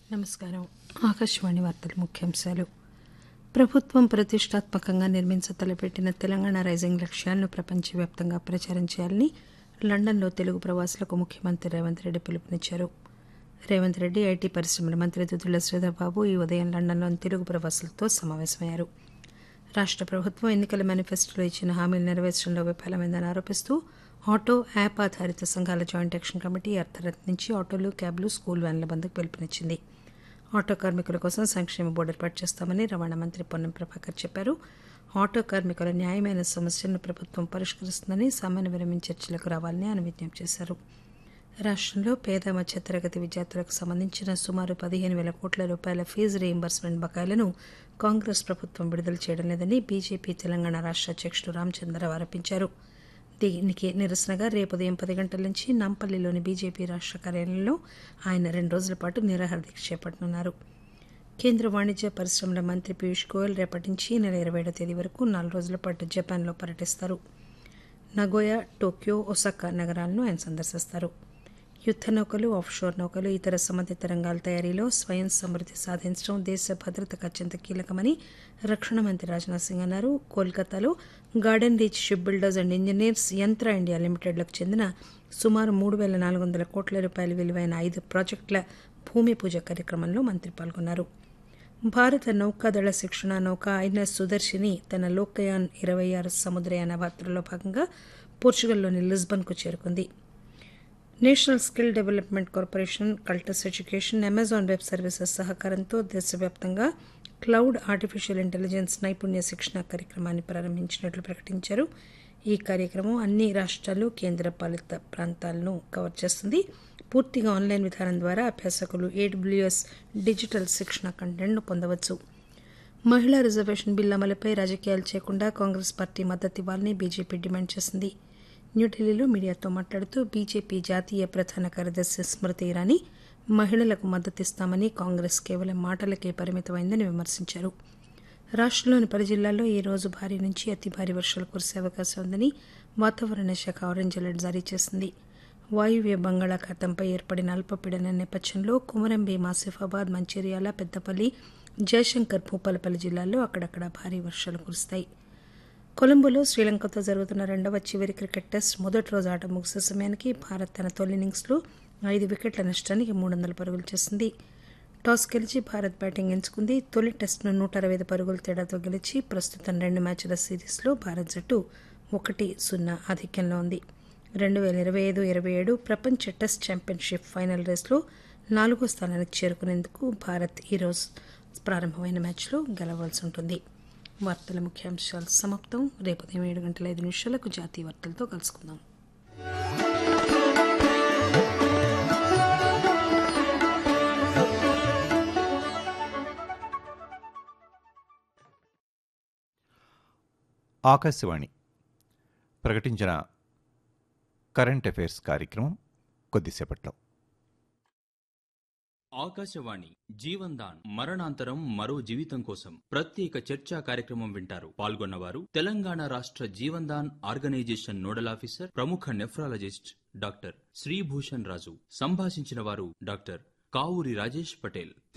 నమస్కారం ఆకాశవాణి వార్తల ముఖ్యాంశాలు ప్రభుత్వం ప్రతిష్టాత్మకంగా నిర్మించ తలపెట్టిన తెలంగాణ రైజింగ్ లక్ష్యాలను ప్రపంచవ్యాప్తంగా ప్రచారం చేయాలని లండన్లో తెలుగు ప్రవాసులకు ముఖ్యమంత్రి రేవంత్ రెడ్డి పిలుపునిచ్చారు రేవంత్ రెడ్డి ఐటీ పరిశ్రమల మంత్రి దుద్దుల శ్రీధర్బాబు ఈ ఉదయం లండన్లోని తెలుగు ప్రవాసులతో సమావేశమయ్యారు రాష్ట ప్రభుత్వం ఎన్నికల మేనిఫెస్టోలో ఇచ్చిన హామీలు నెరవేర్చడంలో విఫలమైందని ఆరోపిస్తూ ఆటో యాప్ ఆధారిత సంఘాల జాయింట్ యాక్షన్ కమిటీ అర్ధరాత్రి నుంచి ఆటోలు క్యాబ్లు స్కూల్ వ్యాన్ల బంద్కు పిలుపునిచ్చింది ఆటో కార్మికుల కోసం సంక్షేమ బోర్డు ఏర్పాటు చేస్తామని రవాణా మంత్రి పొన్నం ప్రభాకర్ చెప్పారు ఆటో కార్మికుల న్యాయమైన సమస్యలను ప్రభుత్వం పరిష్కరిస్తుందని సామాన్య విరమణ చర్చలకు రావాలని ఆయన విజ్ఞప్తి చేశారు రాష్టంలో పేద మధ్యతరగతి విద్యార్థులకు సంబంధించిన సుమారు పదిహేను వేల కోట్ల రూపాయల ఫీజు రీయింబర్స్మెంట్ బకాయిలను కాంగ్రెస్ ప్రభుత్వం విడుదల చేయడం లేదని బీజేపీ తెలంగాణ రాష్ట అధ్యక్షుడు రామచంద్రరావు ఆరోపించారు దీనికి నిరసనగా రేపు ఉదయం పది గంటల నుంచి నాంపల్లిలోని బీజేపీ రాష్ట కార్యాలయంలో ఆయన రెండు రోజుల పాటు నిరాహార దీక్ష చేపట్టనున్నారు కేంద్ర వాణిజ్య పరిశ్రమల మంత్రి పీయూష్ గోయల్ రేపటి నుంచి ఈ నెల ఇరవై ఏడో తేదీ వరకు నాలుగు రోజుల పాటు జపాన్లో పర్యటిస్తారు నగోయా టోక్యో ఒసాకా నగరాలను ఆయన సందర్శిస్తారు యుద్ద నౌకలు ఆఫ్షోర్ నౌకలు ఇతర సంబంధిత రంగాల తయారీలో స్వయం సమృద్ది సాధించడం దేశ భద్రతకు అత్యంత కీలకమని రక్షణ మంత్రి రాజ్నాథ్ సింగ్ అన్నారు కోల్కతాలో garden reach ship builders and engineers Yantra India లిమిటెడ్లకు చెందిన సుమారు మూడు వేల నాలుగు వందల కోట్ల రూపాయల విలువైన ఐదు ప్రాజెక్టుల భూమి పూజ కార్యక్రమంలో మంత్రి పాల్గొన్నారు భారత నౌకాదళ శిక్షణ నౌక ఐఎన్ఎస్ సుదర్శిని తన లోకయాన్ ఇరవై ఆరు సముద్రయాన యాత్రలో భాగంగా పోర్చుగల్లోని లిస్బన్కు చేరుకుంది నేషనల్ స్కిల్ డెవలప్మెంట్ కార్పొరేషన్ కల్టస్ ఎడ్యుకేషన్ అమెజాన్ వెబ్ సర్వీసెస్ సహకారంతో దేశవ్యాప్తంగా క్లౌడ్ ఆర్టిఫిషియల్ ఇంటెలిజెన్స్ నైపుణ్య శిక్షణ కార్యక్రమాన్ని ప్రారంభించినట్లు ప్రకటించారు ఈ కార్యక్రమం అన్ని రాష్ట్రాలు కేంద్ర పాలిత ప్రాంతాలను కవర్ చేస్తుంది పూర్తిగా ఆన్లైన్ విధానం ద్వారా అభ్యాసకులు ఏడబ్ల్యూఎస్ డిజిటల్ శిక్షణ కంటెంట్ను పొందవచ్చు మహిళా రిజర్వేషన్ బిల్ అమలుపై రాజకీయాలు చేయకుండా కాంగ్రెస్ పార్టీ మద్దతు ఇవ్వాలని బీజేపీ డిమాండ్ చేసింది న్యూఢిల్లీలో మీడియాతో మాట్లాడుతూ బీజేపీ జాతీయ ప్రధాన కార్యదర్శి స్మృతి ఇరానీ మహిళలకు మద్దతిస్తామని కాంగ్రెస్ కేవలం మాటలకే పరిమితమైందని విమర్శించారు రాష్టంలోని పలు జిల్లాల్లో ఈ రోజు భారీ నుంచి అతి భారీ వర్షాలు కురిసే అవకాశం ఉందని వాతావరణ శాఖ ఆరెంజ్ అలర్ట్ జారీ చేసింది వాయువ్య బంగాళాఖాతంపై ఏర్పడిన అల్పపీడనం నేపథ్యంలో కుమరంభీం ఆసిఫాబాద్ మంచిర్యాల పెద్దపల్లి జయశంకర్ భూపాలపల్లి జిల్లాల్లో అక్కడక్కడ భారీ వర్షాలు కురుస్తాయి కొలంబోలో శ్రీలంకతో జరుగుతున్న రెండవ చివరి క్రికెట్ టెస్ట్ మొదటి రోజు ఆట ముగిసే సమయానికి భారత్ తన తొలి ఇన్నింగ్స్లో ఐదు వికెట్ల నష్టానికి మూడు వందల పరుగులు చేసింది టాస్ గెలిచి భారత్ బ్యాటింగ్ ఎంచుకుంది తొలి టెస్ట్ను నూట అరవై ఐదు పరుగుల తేడాతో గెలిచి ప్రస్తుతం రెండు మ్యాచ్ల సిరీస్లో భారత్ జట్టు ఒకటి సున్నా ఆధిక్యంలో ఉంది రెండు వేల ఇరవై ఐదు ఇరవై ఏడు ప్రపంచ టెస్ట్ ఛాంపియన్షిప్ ఫైనల్ రేస్లో నాలుగో స్థానానికి చేరుకునేందుకు భారత్ ఈరోజు ప్రారంభమైన మ్యాచ్లో గెలవాల్సి ఉంటుంది వార్తల ముఖ్యాంశాలు సమాప్తం రేపు ఉదయం ఏడు గంటల ఐదు నిమిషాలకు జాతీయ వార్తలతో కలుసుకుందాం ఆకాశవాణి ప్రకటించిన కరెంట్ అఫైర్స్ కార్యక్రమం కొద్దిసేపట్లో ఆకాశవాణి జీవన్ దాన్ మరణాంతరం మరో జీవితం కోసం ప్రత్యేక చర్చా కార్యక్రమం వింటారు పాల్గొన్నవారు తెలంగాణ రాష్ట్ర Jeevan Dan organisation nodal officer ప్రముఖ నెఫ్రాలజిస్ట్ డాక్టర్ శ్రీభూషణ్ రాజు సంభాషించిన వారు డాక్టర్ కావూరి రాజేష్ పటేల్